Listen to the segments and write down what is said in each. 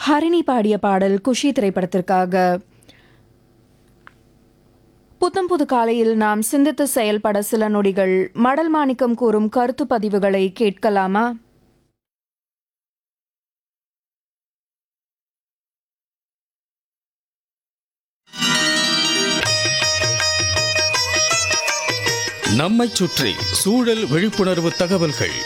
ஹரிணி பாடிய பாடல் குஷி திரைப்படத்திற்காக புத்தம் புது காலையில் நாம் சிந்தித்து செயல்பட சில நொடிகள் மடல் மாணிக்கம் கூறும் கருத்து பதிவுகளை கேட்கலாமா நம்மைச் சுற்றி சூழல் விழிப்புணர்வு தகவல்கள்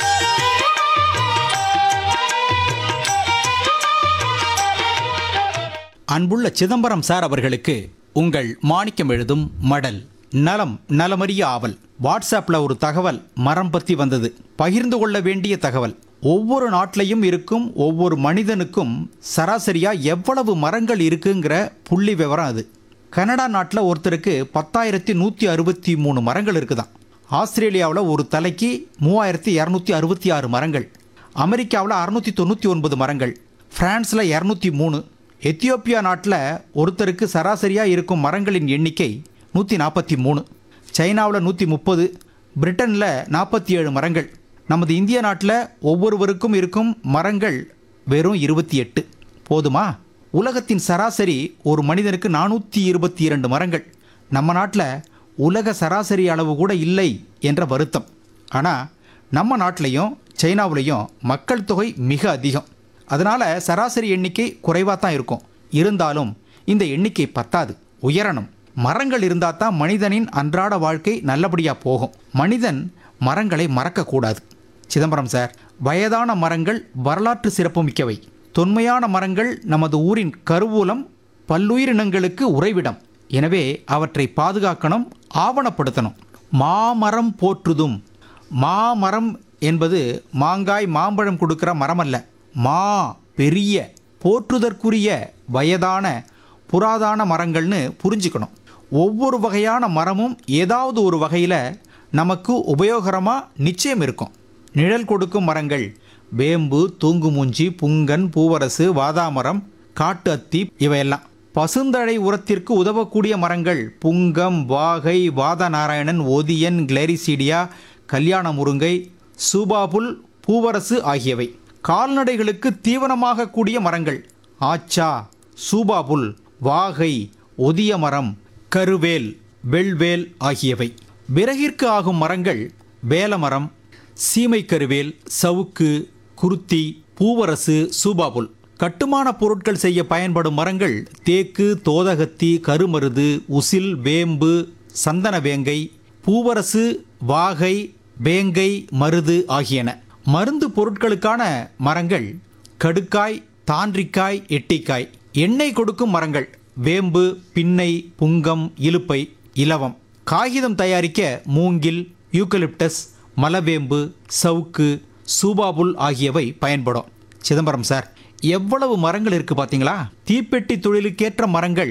அன்புள்ள சிதம்பரம் சார் அவர்களுக்கு உங்கள் மாணிக்கம் எழுதும் மடல் நலம் நலமறிய ஆவல் வாட்ஸ்அப்பில் ஒரு தகவல் மரம் பற்றி வந்தது பகிர்ந்து கொள்ள வேண்டிய தகவல் ஒவ்வொரு நாட்டிலையும் இருக்கும் ஒவ்வொரு மனிதனுக்கும் சராசரியா எவ்வளவு மரங்கள் இருக்குங்கிற புள்ளி விவரம் அது கனடா நாட்டில் ஒருத்தருக்கு பத்தாயிரத்தி நூற்றி அறுபத்தி மூணு மரங்கள் இருக்குதாம் ஆஸ்திரேலியாவில் ஒரு தலைக்கு மூவாயிரத்தி இரநூத்தி அறுபத்தி ஆறு மரங்கள் அமெரிக்காவில் அறுநூற்றி தொண்ணூற்றி ஒன்பது மரங்கள் பிரான்ஸில் இரநூத்தி மூணு எத்தியோப்பியா நாட்டில் ஒருத்தருக்கு சராசரியாக இருக்கும் மரங்களின் எண்ணிக்கை நூற்றி நாற்பத்தி மூணு சைனாவில் நூற்றி முப்பது பிரிட்டனில் நாற்பத்தி ஏழு மரங்கள் நமது இந்திய நாட்டில் ஒவ்வொருவருக்கும் இருக்கும் மரங்கள் வெறும் இருபத்தி எட்டு போதுமா உலகத்தின் சராசரி ஒரு மனிதனுக்கு நானூற்றி இருபத்தி இரண்டு மரங்கள் நம்ம நாட்டில் உலக சராசரி அளவு கூட இல்லை என்ற வருத்தம் ஆனால் நம்ம நாட்டிலையும் சைனாவுலேயும் மக்கள் தொகை மிக அதிகம் அதனால் சராசரி எண்ணிக்கை குறைவாக தான் இருக்கும் இருந்தாலும் இந்த எண்ணிக்கை பத்தாது உயரணும் மரங்கள் இருந்தால் தான் மனிதனின் அன்றாட வாழ்க்கை நல்லபடியாக போகும் மனிதன் மரங்களை மறக்கக்கூடாது சிதம்பரம் சார் வயதான மரங்கள் வரலாற்று சிறப்புமிக்கவை தொன்மையான மரங்கள் நமது ஊரின் கருவூலம் பல்லுயிரினங்களுக்கு உறைவிடம் எனவே அவற்றை பாதுகாக்கணும் ஆவணப்படுத்தணும் மாமரம் போற்றுதும் மாமரம் என்பது மாங்காய் மாம்பழம் கொடுக்கிற மரம் அல்ல மா பெரிய போற்றுதற்குரிய வயதான புராதான மரங்கள்னு புரிஞ்சுக்கணும் ஒவ்வொரு வகையான மரமும் ஏதாவது ஒரு வகையில் நமக்கு உபயோகரமாக நிச்சயம் இருக்கும் நிழல் கொடுக்கும் மரங்கள் வேம்பு தூங்குமூஞ்சி புங்கன் பூவரசு வாதாமரம் காட்டு அத்தி இவையெல்லாம் பசுந்தழை உரத்திற்கு உதவக்கூடிய மரங்கள் புங்கம் வாகை வாதநாராயணன் ஒதியன் கிளரிசீடியா கல்யாண முருங்கை சூபாபுல் பூவரசு ஆகியவை கால்நடைகளுக்கு தீவனமாக கூடிய மரங்கள் ஆச்சா சூபாபுல் வாகை ஒதிய மரம் கருவேல் வெள்வேல் ஆகியவை விறகிற்கு ஆகும் மரங்கள் வேலமரம் சீமை கருவேல் சவுக்கு குருத்தி பூவரசு சூபாபுல் கட்டுமான பொருட்கள் செய்ய பயன்படும் மரங்கள் தேக்கு தோதகத்தி கருமருது உசில் வேம்பு சந்தன வேங்கை பூவரசு வாகை வேங்கை மருது ஆகியன மருந்து பொருட்களுக்கான மரங்கள் கடுக்காய் தாண்டிக்காய் எட்டிக்காய் எண்ணெய் கொடுக்கும் மரங்கள் வேம்பு பின்னை புங்கம் இலுப்பை இலவம் காகிதம் தயாரிக்க மூங்கில் யூக்கலிப்டஸ் மலவேம்பு சவுக்கு சூபாபுல் ஆகியவை பயன்படும் சிதம்பரம் சார் எவ்வளவு மரங்கள் இருக்கு பாத்தீங்களா தீப்பெட்டி தொழிலுக்கேற்ற மரங்கள்